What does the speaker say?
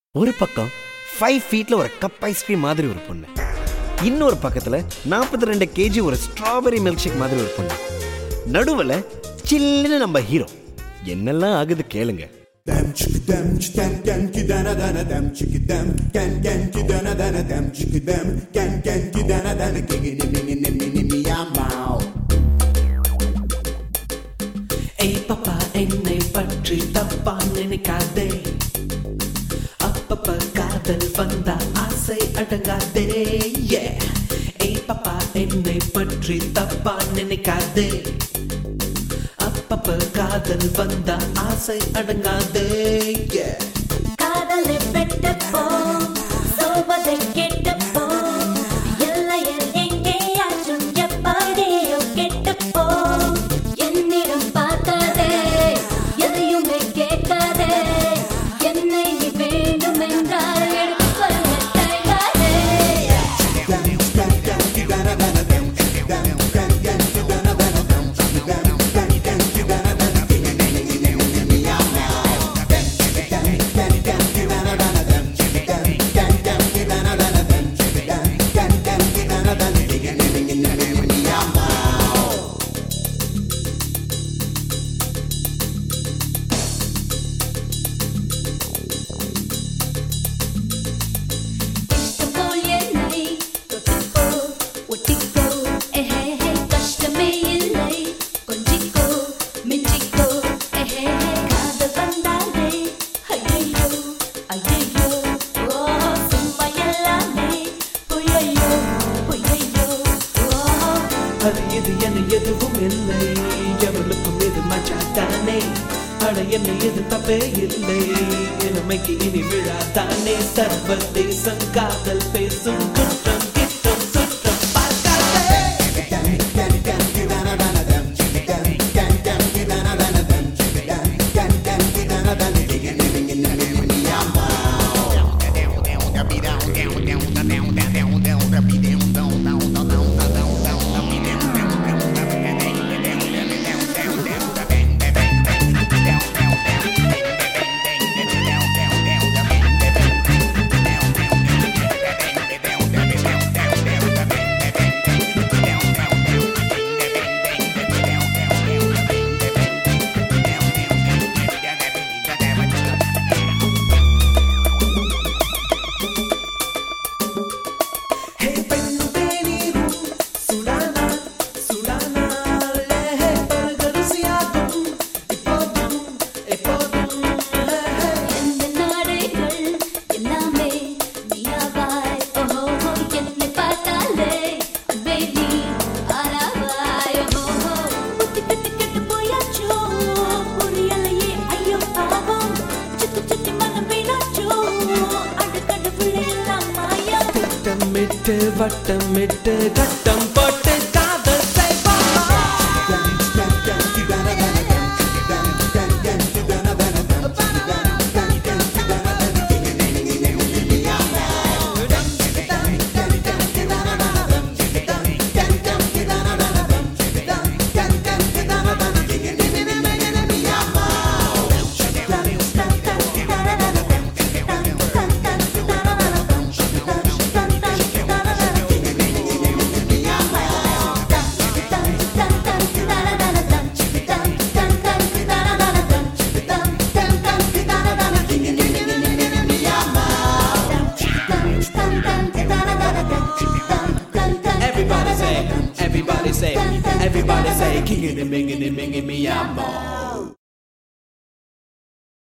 ஒரு பக்கம் ஃபைவ் ஃபீட்ல ஒரு கப் ஐஸ்கிரீம் மாதிரி ஒரு பொண்ணு இன்னொரு பக்கத்துல நாற்பத்தி ரெண்டு கேஜி ஒரு ஸ்ட்ராபெரி மில்க் ஷேக் மாதிரி ஒரு பொண்ணு நடுவில் சில்லுன்னு நம்ம ஹீரோ என்னெல்லாம் ஆகுது கேளுங்க Dem chiki dem chicken can ki dana dana dem chiki dem can can ki dana dana dem chiki dem can can ki dana dana kigi ni ni ni ni ni ni meow ஏய் பாப்பா என்னை பற்றி தப்பா நினைக்காதே அப்பப்ப காதல் வந்தா ஆசை அடங்காதே Yeah. ஏய் பாப்பா என்னை பற்றி தப்பா நினைக்காதே அப்பப்ப காதல் வந்தா ஆசை அடங்காதே Yeah. காதலை வெட்டப்போ சோபதை கெட்டப்போ எல்லையில் எங்கேயாச்சும் எப்படியோ கெட்டப்போ என்னிடம் பார்க்காதே எதையுமே கேட்காதே என்னை நீ வேண்டும் என்றால் எடுத்துக்கொள்ள தயாரே இஷ்டப்போ என்னை தொட்டுக்கோ ஒட்டிக்கோ எஹே ஹே கஷ்டமே இல்லை கொஞ்சிக்கோ மிஞ்சிக்கோ எஹே ஹே காதல் வந்தாலே ஐயையோ ஐயையோ ஓ சும்மா எல்லாமே பொய்யையோ பொய்யையோ ஓ அது இது என எதுவும் இல்லை எவளுக்கும் இது மச்சாத்தானே அட என்ன இது தப்பே இல்லை இளமைக்கு இனி விழாதானே சர்வதேசம் காதல் பேசும் குற்றம் கிட்டம் சுற்றம் பார்க்காதே ஹே பெண்ணு தேநீரும் சுடானா சுடானா லே பரகரசியாகும் இப்போதும் எப்போதும் ஹே ஹே எந்த நாடுகள் எல்லாமே நீயாவாய் ஓஹோ என்னை பார்த்தாலே பேபி ஆராவாய் ஓஹோ புத்தி கட்டு கெட்டு போயாச்சோ புரியலையே ஐயோ பாவம் சுத்தி சுத்தி மனம் வீணாச்சோ அடுக்கடுப்புல எல்லாம் மாயா திட்டமிட்டு வட்டமிட்டு கட்டம் போட்டு காதல் செய்வாமா Everybody say, everybody say, everybody say, kicking and minging and minging me, I'm